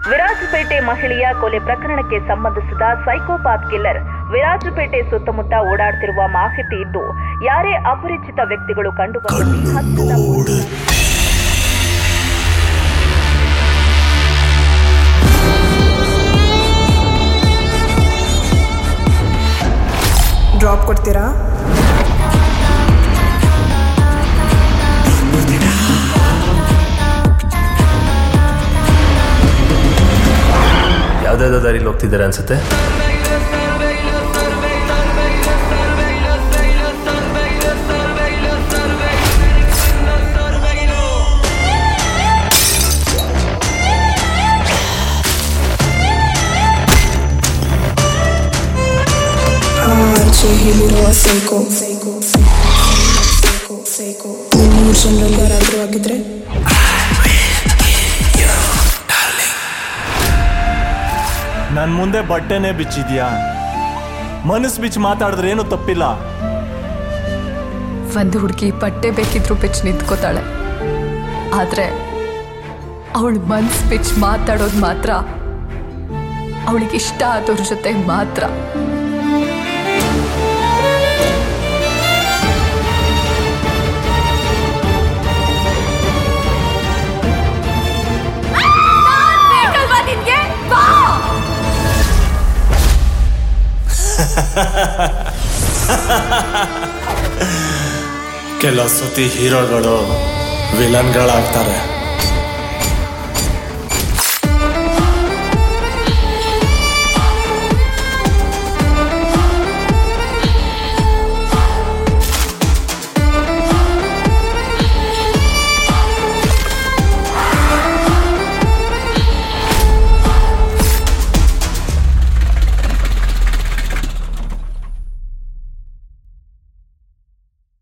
ವಿರಾಜಪೇಟೆ ಮಹಿಳೆಯ ಕೊಲೆ ಪ್ರಕರಣಕ್ಕೆ ಸಂಬಂಧಿಸಿದ ಸೈಕೋಪಾತ್ ಕಿಲ್ಲರ್ ವಿರಾಜಪೇಟೆ ಸುತ್ತಮುತ್ತ ಓಡಾಡ್ತಿರುವ ಮಾಹಿತಿ ಇದ್ದು ಯಾರೇ ಅಪರಿಚಿತ ವ್ಯಕ್ತಿಗಳು ಕಂಡುಬಂದಲ್ಲಿ ಹತ್ತಿರದ ಪೊಲೀಸ್ ಡ್ರಾಪ್ ಕೊಡ್ತೀರಾ ಯಾವ್ದಾವ್ದೋ ದಾರಿಲಿ ಹೋಗ್ತಿದ್ದಾರೆ ಅನ್ಸುತ್ತೆ ಆಚೆ ಹೇಳಿರುವ ಸೈಕೋ ಸೈಕೋ ಸೈಕೋ ಸೈಕೋ ಮೂರು ಜನರಲ್ಲಿ ಯಾರಾದರೂ ಆಗಿದ್ರೆ ನನ್ ಮುಂದೆ ಬಟ್ಟೆನೇ ಬಿಚ್ಚಿದ್ಯಾ ಮನಸ್ ಬಿಚ್ಚಿ ಮಾತಾಡಿದ್ರೆ ಏನು ತಪ್ಪಿಲ್ಲ ಒಂದು ಹುಡುಗಿ ಬಟ್ಟೆ ಬೇಕಿದ್ರು ಬಿಚ್ಚಿ ನಿಂತ್ಕೋತಾಳೆ ಆದ್ರೆ ಅವಳು ಮನ್ಸ್ ಬಿಚ್ಚಿ ಮಾತಾಡೋದು ಮಾತ್ರ ಅವಳಿಗೆ ಇಷ್ಟ ಆದವ್ರ ಜೊತೆ ಮಾತ್ರ ಕೆಲವು ಸತಿ ಹೀರೋಗಳು ವಿಲನ್ಗಳಾಗ್ತಾರೆ